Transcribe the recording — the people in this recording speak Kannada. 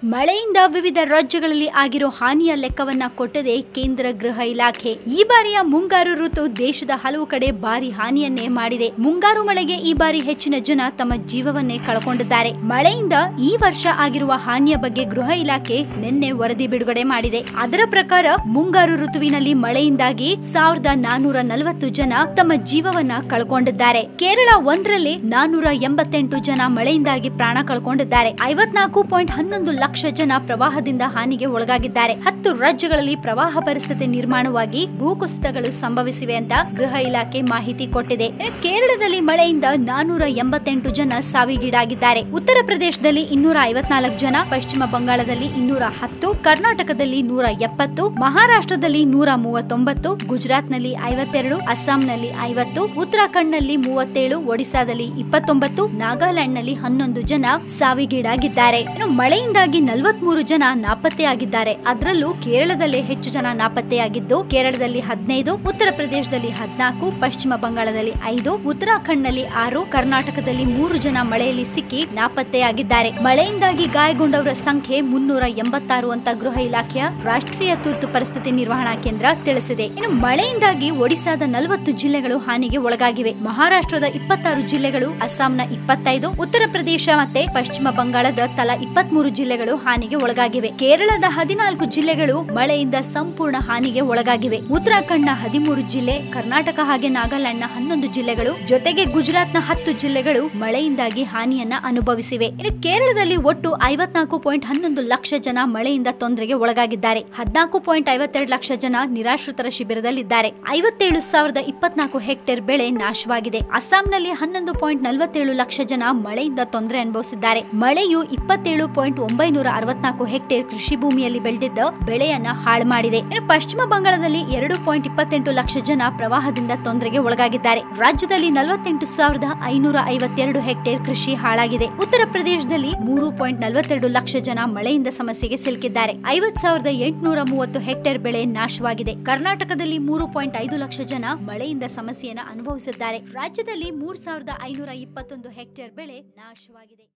ಮಳೆಯಿಂದ ವಿವಿಧ ರಾಜ್ಯಗಳಲ್ಲಿ ಆಗಿರೋ ಹಾನಿಯ ಲೆಕ್ಕವನ್ನ ಕೊಟ್ಟದೆ ಕೇಂದ್ರ ಗೃಹ ಇಲಾಖೆ ಈ ಬಾರಿಯ ಮುಂಗಾರು ಋತು ದೇಶದ ಹಲವು ಕಡೆ ಭಾರಿ ಹಾನಿಯನ್ನೇ ಮಾಡಿದೆ ಮುಂಗಾರು ಮಳೆಗೆ ಈ ಬಾರಿ ಹೆಚ್ಚಿನ ಜನ ತಮ್ಮ ಜೀವವನ್ನೇ ಕಳ್ಕೊಂಡಿದ್ದಾರೆ ಮಳೆಯಿಂದ ಈ ವರ್ಷ ಆಗಿರುವ ಹಾನಿಯ ಬಗ್ಗೆ ಗೃಹ ಇಲಾಖೆ ನಿನ್ನೆ ವರದಿ ಬಿಡುಗಡೆ ಮಾಡಿದೆ ಅದರ ಪ್ರಕಾರ ಮುಂಗಾರು ಋತುವಿನಲ್ಲಿ ಮಳೆಯಿಂದಾಗಿ ಸಾವಿರದ ನಾನೂರ ನಲವತ್ತು ಜನ ತಮ್ಮ ಜೀವವನ್ನ ಕಳ್ಕೊಂಡಿದ್ದಾರೆ ಕೇರಳ ಒಂದರಲ್ಲಿ ನಾನೂರ ಎಂಬತ್ತೆಂಟು ಜನ ಮಳೆಯಿಂದಾಗಿ ಪ್ರಾಣ ಕಳ್ಕೊಂಡಿದ್ದಾರೆ ಐವತ್ನಾಲ್ಕು ಪಾಯಿಂಟ್ ಹನ್ನೊಂದು ಲಕ್ಷ ಜನ ಪ್ರವಾಹದಿಂದ ಹಾನಿಗೆ ಒಳಗಾಗಿದ್ದಾರೆ ಹತ್ತು ರಾಜ್ಯಗಳಲ್ಲಿ ಪ್ರವಾಹ ಪರಿಸ್ಥಿತಿ ನಿರ್ಮಾಣವಾಗಿ ಭೂಕುಸಿತಗಳು ಸಂಭವಿಸಿವೆ ಅಂತ ಗೃಹ ಇಲಾಖೆ ಮಾಹಿತಿ ಕೊಟ್ಟಿದೆ ಇನ್ನು ಕೇರಳದಲ್ಲಿ ಮಳೆಯಿಂದ ನಾನೂರ ಎಂಬತ್ತೆಂಟು ಜನ ಸಾವಿಗೀಡಾಗಿದ್ದಾರೆ ಉತ್ತರ ಪ್ರದೇಶದಲ್ಲಿ ಇನ್ನೂರ ಐವತ್ನಾಲ್ಕು ಜನ ಪಶ್ಚಿಮ ಬಂಗಾಳದಲ್ಲಿ ಇನ್ನೂರ ಹತ್ತು ಕರ್ನಾಟಕದಲ್ಲಿ ನೂರ ಎಪ್ಪತ್ತು ಮಹಾರಾಷ್ಟ್ರದಲ್ಲಿ ನೂರ ಮೂವತ್ತೊಂಬತ್ತು ಗುಜರಾತ್ನಲ್ಲಿ ಐವತ್ತೆರಡು ಅಸ್ಸಾಂನಲ್ಲಿ ಐವತ್ತು ಉತ್ತರಾಖಂಡ್ನಲ್ಲಿ ಮೂವತ್ತೇಳು ಒಡಿಸಾದಲ್ಲಿ ಇಪ್ಪತ್ತೊಂಬತ್ತು ನಾಗಾಲ್ಯಾಂಡ್ನಲ್ಲಿ ಹನ್ನೊಂದು ಜನ ಸಾವಿಗೀಡಾಗಿದ್ದಾರೆ ಇನ್ನು ಮಳೆಯಿಂದಾಗಿ ನಲವತ್ಮೂರು ಜನ ನಾಪತ್ತೆಯಾಗಿದ್ದಾರೆ ಅದರಲ್ಲೂ ಕೇರಳದಲ್ಲೇ ಹೆಚ್ಚು ಜನ ನಾಪತ್ತೆಯಾಗಿದ್ದು ಕೇರಳದಲ್ಲಿ ಹದಿನೈದು ಉತ್ತರ ಪ್ರದೇಶದಲ್ಲಿ ಹದಿನಾಲ್ಕು ಪಶ್ಚಿಮ ಬಂಗಾಳದಲ್ಲಿ ಐದು ಉತ್ತರಾಖಂಡ್ನಲ್ಲಿ ಆರು ಕರ್ನಾಟಕದಲ್ಲಿ ಮೂರು ಜನ ಮಳೆಯಲ್ಲಿ ಸಿಕ್ಕಿ ನಾಪತ್ತೆಯಾಗಿದ್ದಾರೆ ಮಳೆಯಿಂದಾಗಿ ಗಾಯಗೊಂಡವರ ಸಂಖ್ಯೆ ಮುನ್ನೂರ ಎಂಬತ್ತಾರು ಅಂತ ಗೃಹ ಇಲಾಖೆಯ ರಾಷ್ಟ್ರೀಯ ತುರ್ತು ಪರಿಸ್ಥಿತಿ ನಿರ್ವಹಣಾ ಕೇಂದ್ರ ತಿಳಿಸಿದೆ ಇನ್ನು ಮಳೆಯಿಂದಾಗಿ ಒಡಿಸಾದ ನಲವತ್ತು ಜಿಲ್ಲೆಗಳು ಹಾನಿಗೆ ಒಳಗಾಗಿವೆ ಮಹಾರಾಷ್ಟ್ರದ ಇಪ್ಪತ್ತಾರು ಜಿಲ್ಲೆಗಳು ಅಸ್ಸಾಂನ ಇಪ್ಪತ್ತೈದು ಉತ್ತರ ಪ್ರದೇಶ ಮತ್ತೆ ಪಶ್ಚಿಮ ಬಂಗಾಳದ ತಲಾ ಇಪ್ಪತ್ಮೂರು ಜಿಲ್ಲೆಗಳು ಹಾನಿಗೆ ಒಳಗಾಗಿವೆ ಕೇರಳದ ಹದಿನಾಲ್ಕು ಜಿಲ್ಲೆಗಳು ಮಳೆಯಿಂದ ಸಂಪೂರ್ಣ ಹಾನಿಗೆ ಒಳಗಾಗಿವೆ ಉತ್ತರಾಖಂಡ್ನ ಹದಿಮೂರು ಜಿಲ್ಲೆ ಕರ್ನಾಟಕ ಹಾಗೆ ನಾಗಾಲ್ಯಾಂಡ್ನ ಹನ್ನೊಂದು ಜಿಲ್ಲೆಗಳು ಜೊತೆಗೆ ಗುಜರಾತ್ನ ಹತ್ತು ಜಿಲ್ಲೆಗಳು ಮಳೆಯಿಂದಾಗಿ ಹಾನಿಯನ್ನ ಅನುಭವಿಸಿವೆ ಇನ್ನು ಕೇರಳದಲ್ಲಿ ಒಟ್ಟು ಐವತ್ನಾಲ್ಕು ಪಾಯಿಂಟ್ ಹನ್ನೊಂದು ಲಕ್ಷ ಜನ ಮಳೆಯಿಂದ ತೊಂದರೆಗೆ ಒಳಗಾಗಿದ್ದಾರೆ ಹದಿನಾಲ್ಕು ಪಾಯಿಂಟ್ ಐವತ್ತೆರಡು ಲಕ್ಷ ಜನ ನಿರಾಶ್ರಿತರ ಶಿಬಿರದಲ್ಲಿದ್ದಾರೆ ಐವತ್ತೇಳು ಸಾವಿರದ ಇಪ್ಪತ್ನಾಲ್ಕು ಹೆಕ್ಟೇರ್ ಬೆಳೆ ನಾಶವಾಗಿದೆ ಅಸ್ಸಾಂನಲ್ಲಿ ಹನ್ನೊಂದು ಪಾಯಿಂಟ್ ನಲವತ್ತೇಳು ಲಕ್ಷ ಜನ ಮಳೆಯಿಂದ ತೊಂದರೆ ಅನುಭವಿಸಿದ್ದಾರೆ ಮಳೆಯು ಇಪ್ಪತ್ತೇಳು ಪಾಯಿಂಟ್ ಒಂಬೈನೂರ ಅರವತ್ನಾಲ್ಕು ಹೆಕ್ಟೇರ್ ಕೃಷಿ ಭೂಮಿಯಲ್ಲಿ ಬೆಳೆದಿದ್ದ ಬೆಳೆಯನ್ನ ಹಾಳು ಮಾಡಿದೆ ಇನ್ನು ಪಶ್ಚಿಮ ಬಂಗಾಳದಲ್ಲಿ ಎರಡು ಪಾಯಿಂಟ್ ಇಪ್ಪತ್ತೆಂಟು ಲಕ್ಷ ಜನ ಪ್ರವಾಹದಿಂದ ತೊಂದರೆಗೆ ಒಳಗಾಗಿದ್ದಾರೆ ರಾಜ್ಯದಲ್ಲಿ ನಲವತ್ತೆಂಟು ಸಾವಿರದ ಐನೂರ ಐವತ್ತೆರಡು ಹೆಕ್ಟೇರ್ ಕೃಷಿ ಹಾಳಾಗಿದೆ ಉತ್ತರ ಪ್ರದೇಶದಲ್ಲಿ ಮೂರು ಪಾಯಿಂಟ್ ನಲವತ್ತೆರಡು ಲಕ್ಷ ಜನ ಮಳೆಯಿಂದ ಸಮಸ್ಯೆಗೆ ಸಿಲುಕಿದ್ದಾರೆ ಐವತ್ ಸಾವಿರದ ಎಂಟುನೂರ ಮೂವತ್ತು ಹೆಕ್ಟೇರ್ ಬೆಳೆ ನಾಶವಾಗಿದೆ ಕರ್ನಾಟಕದಲ್ಲಿ ಮೂರು ಪಾಯಿಂಟ್ ಐದು ಲಕ್ಷ ಜನ ಮಳೆಯಿಂದ ಸಮಸ್ಯೆಯನ್ನು ಅನುಭವಿಸಿದ್ದಾರೆ ರಾಜ್ಯದಲ್ಲಿ ಮೂರ್ ಸಾವಿರದ ಐನೂರ ಇಪ್ಪತ್ತೊಂದು ಹೆಕ್ಟೇರ್ ಬೆಳೆ ನಾಶವಾಗಿದೆ